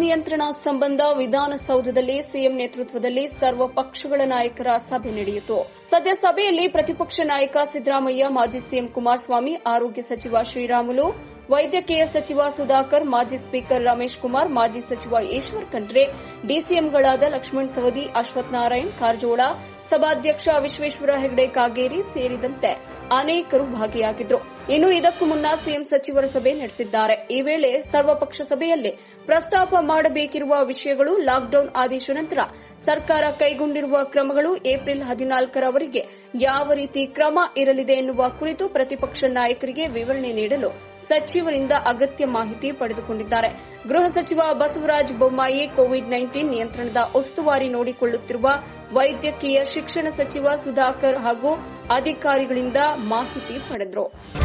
ನಿಯಂತ್ರಣ ಸಂಬಂಧ ವಿಧಾನಸೌಧದಲ್ಲಿ ಸಿಎಂ ನೇತೃತ್ವದಲ್ಲಿ ಸರ್ವ ಪಕ್ಷಗಳ ನಾಯಕರ ಸಭೆ ನಡೆಯಿತು ಸದ್ಯ ಸಭೆಯಲ್ಲಿ ಪ್ರತಿಪಕ್ಷ ನಾಯಕ ಸಿದ್ದರಾಮಯ್ಯ ಮಾಜಿ ಸಿಎಂ ಕುಮಾರಸ್ವಾಮಿ ಆರೋಗ್ಯ ಸಚಿವ ಶ್ರೀರಾಮುಲು ವೈದ್ಯಕೀಯ ಸಚಿವ ಸುಧಾಕರ್ ಮಾಜಿ ಸ್ಪೀಕರ್ ರಮೇಶ್ ಕುಮಾರ್ ಮಾಜಿ ಸಚಿವ ಈಶ್ವರ್ ಖಂಡ್ರೆ ಡಿಸಿಎಂಗಳಾದ ಲಕ್ಷ್ಮಣ್ ಸವದಿ ಅಶ್ವಥ್ ನಾರಾಯಣ್ ಕಾರಜೋಳ ಸಭಾಧ್ಯಕ್ಷ ವಿಶ್ವೇಶ್ವರ ಹೆಗಡೆ ಕಾಗೇರಿ ಸೇರಿದಂತೆ ಅನೇಕರು ಭಾಗಿಯಾಗಿದ್ದರು ಇನ್ನು ಇದಕ್ಕೂ ಮುನ್ನ ಸಿಎಂ ಸಚಿವರ ಸಭೆ ನಡೆಸಿದ್ದಾರೆ ಈ ವೇಳೆ ಸರ್ವಪಕ್ಷ ಸಭೆಯಲ್ಲಿ ಪ್ರಸ್ತಾಪ ಮಾಡಬೇಕಿರುವ ವಿಷಯಗಳು ಲಾಕ್ಡೌನ್ ಆದೇಶ ನಂತರ ಸರ್ಕಾರ ಕೈಗೊಂಡಿರುವ ಕ್ರಮಗಳು ಏಪ್ರಿಲ್ ಹದಿನಾಲ್ಕರವರೆಗೆ ಯಾವ ರೀತಿ ಕ್ರಮ ಇರಲಿದೆ ಎನ್ನುವ ಕುರಿತು ಪ್ರತಿಪಕ್ಷ ನಾಯಕರಿಗೆ ವಿವರಣೆ ನೀಡಲು ಸಚಿವರಿಂದ ಅಗತ್ಯ ಮಾಹಿತಿ ಪಡೆದುಕೊಂಡಿದ್ದಾರೆ ಗೃಹ ಸಚಿವ ಬಸವರಾಜ ಬೊಮ್ಮಾಯಿ ಕೋವಿಡ್ ನೈನ್ಟೀನ್ ನಿಯಂತ್ರಣದ ಉಸ್ತುವಾರಿ ನೋಡಿಕೊಳ್ಳುತ್ತಿರುವ ವೈದ್ಯಕೀಯ ಶಿಕ್ಷಣ ಸಚಿವ ಸುಧಾಕರ್ ಹಾಗೂ ಅಧಿಕಾರಿಗಳಿಂದ ಮಾಹಿತಿ ಪಡೆದರು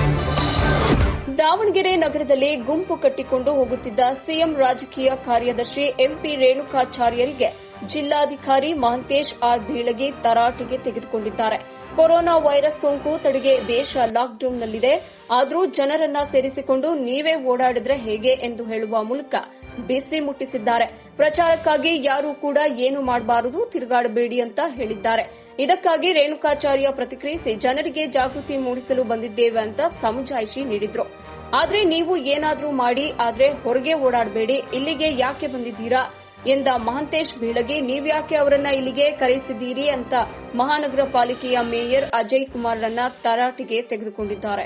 ದಾವಣಗೆರೆ ನಗರದಲ್ಲಿ ಗುಂಪು ಕಟ್ಟಿಕೊಂಡು ಹೋಗುತ್ತಿದ್ದ ಸಿಎಂ ರಾಜಕೀಯ ಕಾರ್ಯದರ್ಶಿ ಎಂಪಿ ರೇಣುಕಾಚಾರ್ಯರಿಗೆ ಜಿಲ್ಲಾಧಿಕಾರಿ ಮಹಂತೇಶ್ ಆರ್ ಬೀಳಗಿ ತರಾಟೆಗೆ ತೆಗೆದುಕೊಂಡಿದ್ದಾರೆ ಕೊರೋನಾ ವೈರಸ್ ಸೋಂಕು ತಡೆಗೆ ದೇಶ ಲಾಕ್ಡೌನ್ನಲ್ಲಿದೆ ಆದರೂ ಜನರನ್ನ ಸೇರಿಸಿಕೊಂಡು ನೀವೇ ಓಡಾಡಿದ್ರೆ ಹೇಗೆ ಎಂದು ಹೇಳುವ ಮೂಲಕ ಬಿಸಿ ಮುಟ್ಟಿಸಿದ್ದಾರೆ ಪ್ರಚಾರಕ್ಕಾಗಿ ಯಾರೂ ಕೂಡ ಏನು ಮಾಡಬಾರದು ತಿರುಗಾಡಬೇಡಿ ಅಂತ ಹೇಳಿದ್ದಾರೆ ಇದಕ್ಕಾಗಿ ರೇಣುಕಾಚಾರ್ಯ ಪ್ರತಿಕ್ರಿಯಿಸಿ ಜನರಿಗೆ ಜಾಗೃತಿ ಮೂಡಿಸಲು ಬಂದಿದ್ದೇವೆ ಅಂತ ಸಮಜಾಯಿಷಿ ನೀಡಿದ್ರು ಆದ್ರೆ ನೀವು ಏನಾದ್ರೂ ಮಾಡಿ ಆದ್ರೆ ಹೊರಗೆ ಓಡಾಡಬೇಡಿ ಇಲ್ಲಿಗೆ ಯಾಕೆ ಬಂದಿದ್ದೀರಾ ಎಂದ ಮಹಂತೇಶ್ ಬೀಳಗಿ ನೀವ್ಯಾಕೆ ಅವರನ್ನ ಇಲ್ಲಿಗೆ ಕರೆಸಿದ್ದೀರಿ ಅಂತ ಮಹಾನಗರ ಪಾಲಿಕೆಯ ಮೇಯರ್ ಅಜಯ್ ಕುಮಾರ್ರನ್ನ ತರಾಟೆಗೆ ತೆಗೆದುಕೊಂಡಿದ್ದಾರೆ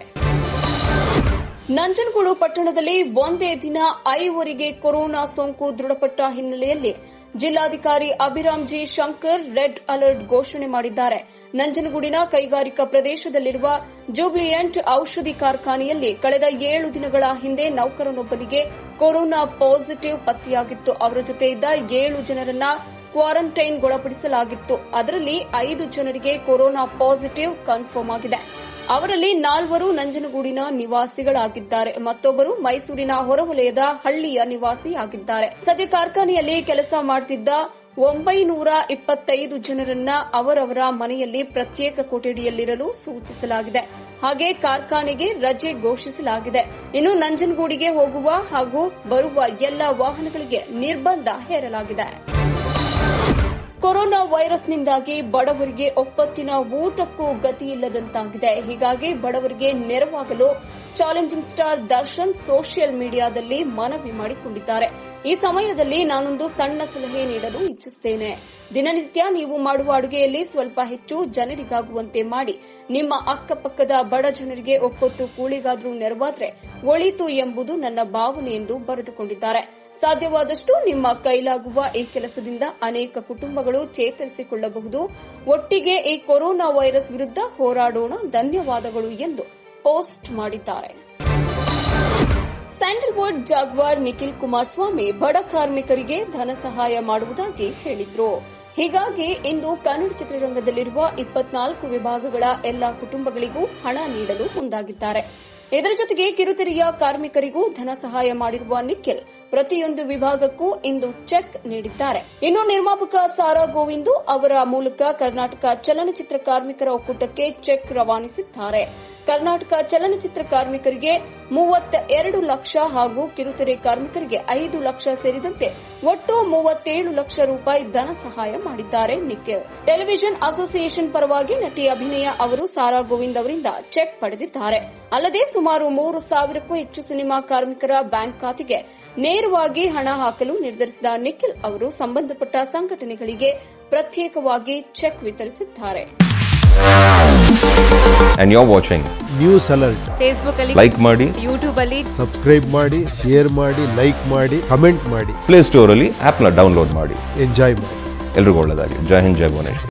ನಂಜನಗೂಡು ಪಟ್ಟಣದಲ್ಲಿ ಒಂದೇ ದಿನ ಐವರಿಗೆ ಕೊರೋನಾ ಸೋಂಕು ದೃಢಪಟ್ಟ ಹಿನ್ನೆಲೆಯಲ್ಲಿ ಜಿಲ್ಲಾಧಿಕಾರಿ Abhiram G Shankar red alert ಘೋಷಣೆ ಮಾಡಿದ್ದಾರೆ ನಂಜನಗೂಡಿನ ಕೈಗಾರಿಕಾ ಪ್ರದೇಶದಲ್ಲಿರುವ ಜೂಬಿಲಿಯಂಟ್ ಔಷಧಿ ಕಾರ್ಖಾನೆಯಲ್ಲಿ ಕಳೆದ ಏಳು ದಿನಗಳ ಹಿಂದೆ ನೌಕರನೊಬ್ಬನಿಗೆ ಕೊರೋನಾ ಪಾಸಿಟಿವ್ ಪತ್ತೆಯಾಗಿತ್ತು ಅವರ ಜೊತೆ ಇದ್ದ ಏಳು ಜನರನ್ನ ಕ್ವಾರಂಟೈನ್ಗೊಳಪಡಿಸಲಾಗಿತ್ತು ಅದರಲ್ಲಿ ಐದು ಜನರಿಗೆ ಕೊರೋನಾ ಪಾಸಿಟಿವ್ ಕನ್ಫರ್ಮ್ ಆಗಿದೆ ಅವರಲ್ಲಿ ನಾಲ್ವರು ನಂಜನಗೂಡಿನ ನಿವಾಸಿಗಳಾಗಿದ್ದಾರೆ ಮತ್ತೊಬ್ಬರು ಮೈಸೂರಿನ ಹೊರವಲಯದ ಹಳ್ಳಿಯ ನಿವಾಸಿಯಾಗಿದ್ದಾರೆ ಸದ್ಯ ಕಾರ್ಖಾನೆಯಲ್ಲಿ ಕೆಲಸ ಮಾಡುತ್ತಿದ್ದ ಒಂಬೈನೂರ ಇಪ್ಪತ್ತೈದು ಜನರನ್ನ ಅವರವರ ಮನೆಯಲ್ಲಿ ಪ್ರತ್ಯೇಕ ಕೊಠಡಿಯಲ್ಲಿರಲು ಸೂಚಿಸಲಾಗಿದೆ ಹಾಗೆ ಕಾರ್ಖಾನೆಗೆ ರಜೆ ಘೋಷಿಸಲಾಗಿದೆ ಇನ್ನು ನಂಜನಗೂಡಿಗೆ ಹೋಗುವ ಹಾಗೂ ಬರುವ ಎಲ್ಲ ವಾಹನಗಳಿಗೆ ನಿರ್ಬಂಧ ಹೇರಲಾಗಿದೆ ಕೊರೋನಾ ವೈರಸ್ನಿಂದಾಗಿ ಬಡವರಿಗೆ ಒಪ್ಪತ್ತಿನ ಊಟಕ್ಕೂ ಗತಿಯಿಲ್ಲದಂತಾಗಿದೆ ಹೀಗಾಗಿ ಬಡವರಿಗೆ ನೆರವಾಗಲು ಚಾಲೆಂಜಿಂಗ್ ಸ್ಟಾರ್ ದರ್ಶನ್ ಸೋಷಿಯಲ್ ಮೀಡಿಯಾದಲ್ಲಿ ಮನವಿ ಮಾಡಿಕೊಂಡಿದ್ದಾರೆ ಈ ಸಮಯದಲ್ಲಿ ನಾನೊಂದು ಸಣ್ಣ ಸಲಹೆ ನೀಡಲು ಇಚ್ಛಿಸುತ್ತೇನೆ ದಿನನಿತ್ಯ ನೀವು ಮಾಡುವ ಅಡುಗೆಯಲ್ಲಿ ಸ್ವಲ್ಪ ಹೆಚ್ಚು ಜನರಿಗಾಗುವಂತೆ ಮಾಡಿ ನಿಮ್ಮ ಅಕ್ಕಪಕ್ಕದ ಬಡ ಜನರಿಗೆ ಒಪ್ಪೊತ್ತು ಕೂಳಿಗಾದ್ರೂ ನೆರವಾದ್ರೆ ಒಳಿತು ಎಂಬುದು ನನ್ನ ಭಾವನೆ ಎಂದು ಬರೆದುಕೊಂಡಿದ್ದಾರೆ ಸಾಧ್ಯವಾದಷ್ಟು ನಿಮ್ಮ ಕೈಲಾಗುವ ಈ ಕೆಲಸದಿಂದ ಅನೇಕ ಕುಟುಂಬಗಳು ಚೇತರಿಸಿಕೊಳ್ಳಬಹುದು ಒಟ್ಟಿಗೆ ಈ ಕೊರೋನಾ ವೈರಸ್ ವಿರುದ್ಧ ಹೋರಾಡೋಣ ಧನ್ಯವಾದಗಳು ಎಂದು ಪೋಸ್ಟ್ ಮಾಡಿದ್ದಾರೆ ಸ್ಯಾಂಡಲ್ವುಡ್ ಜಾಗ್ವಾರ್ ನಿಖಿಲ್ ಕುಮಾರಸ್ವಾಮಿ ಬಡ ಕಾರ್ಮಿಕರಿಗೆ ಧನ ಸಹಾಯ ಮಾಡುವುದಾಗಿ ಹೇಳಿದ್ರು ಹೀಗಾಗಿ ಇಂದು ಕನ್ನಡ ಚಿತ್ರರಂಗದಲ್ಲಿರುವ ಇಪ್ಪತ್ನಾಲ್ಕು ವಿಭಾಗಗಳ ಎಲ್ಲಾ ಕುಟುಂಬಗಳಿಗೂ ಹಣ ನೀಡಲು ಮುಂದಾಗಿದ್ದಾರೆ ಇದರ ಜೊತೆಗೆ ಕಿರುತೆರೆಯ ಕಾರ್ಮಿಕರಿಗೂ ಧನ ಸಹಾಯ ಮಾಡಿರುವ ನಿಖಿಲ್ ಪ್ರತಿಯೊಂದು ವಿಭಾಗಕ್ಕೂ ಇಂದು ಚೆಕ್ ನೀಡಿದ್ದಾರೆ ಇನ್ನು ನಿರ್ಮಾಪಕ ಸಾರಾ ಗೋವಿಂದು ಅವರ ಮೂಲಕ ಕರ್ನಾಟಕ ಚಲನಚಿತ್ರ ಕಾರ್ಮಿಕರ ಒಕ್ಕೂಟಕ್ಕೆ ಚೆಕ್ ರವಾನಿಸಿದ್ದಾರೆ ಕರ್ನಾಟಕ ಚಲನಚಿತ್ರ ಕಾರ್ಮಿಕರಿಗೆ ಮೂವತ್ತ ಎರಡು ಲಕ್ಷ ಹಾಗೂ ಕಿರುತೆರೆ ಕಾರ್ಮಿಕರಿಗೆ ಐದು ಲಕ್ಷ ಸೇರಿದಂತೆ ಒಟ್ಟು ಮೂವತ್ತೇಳು ಲಕ್ಷ ರೂಪಾಯಿ ಧನ ಸಹಾಯ ಮಾಡಿದ್ದಾರೆ ನಿಖಿಲ್ ಟೆಲಿವಿಷನ್ ಅಸೋಸಿಯೇಷನ್ ಪರವಾಗಿ ನಟಿ ಅಭಿನಯ ಅವರು ಸಾರಾ ಗೋವಿಂದ್ ಅವರಿಂದ ಚೆಕ್ ಪಡೆದಿದ್ದಾರೆ ಅಲ್ಲದೆ ಸುಮಾರು ಮೂರು ಸಾವಿರಕ್ಕೂ ಹೆಚ್ಚು ಸಿನಿಮಾ ಕಾರ್ಮಿಕರ ಬ್ಯಾಂಕ್ ಖಾತೆಗೆ ನೇರವಾಗಿ ಹಣ ಹಾಕಲು ನಿರ್ಧರಿಸಿದ ನಿಖಿಲ್ ಅವರು ಸಂಬಂಧಪಟ್ಟ ಸಂಘಟನೆಗಳಿಗೆ ಪ್ರತ್ಯೇಕವಾಗಿ ಚೆಕ್ ವಿತರಿಸಿದ್ದಾರೆ and you're watching. News alert Facebook ಅಲ್ಲಿ Like ಮಾಡಿ ಯೂಟ್ಯೂಬ್ ಅಲ್ಲಿ ಸಬ್ಸ್ಕ್ರೈಬ್ ಮಾಡಿ ಶೇರ್ ಮಾಡಿ ಲೈಕ್ ಮಾಡಿ ಕಮೆಂಟ್ ಮಾಡಿ ಪ್ಲೇ ಸ್ಟೋರಲ್ಲಿ ಆ್ಯಪ್ನ ಡೌನ್ಲೋಡ್ ಮಾಡಿ ಎಂಜಾಯ್ ಮಾಡಿ ಎಲ್ರಿಗೂ ಒಳ್ಳೆಯದಾಗಿ ಜೈ ಹಿಂದ್ ಜೈ ಭುವನೇಶ್ವರ್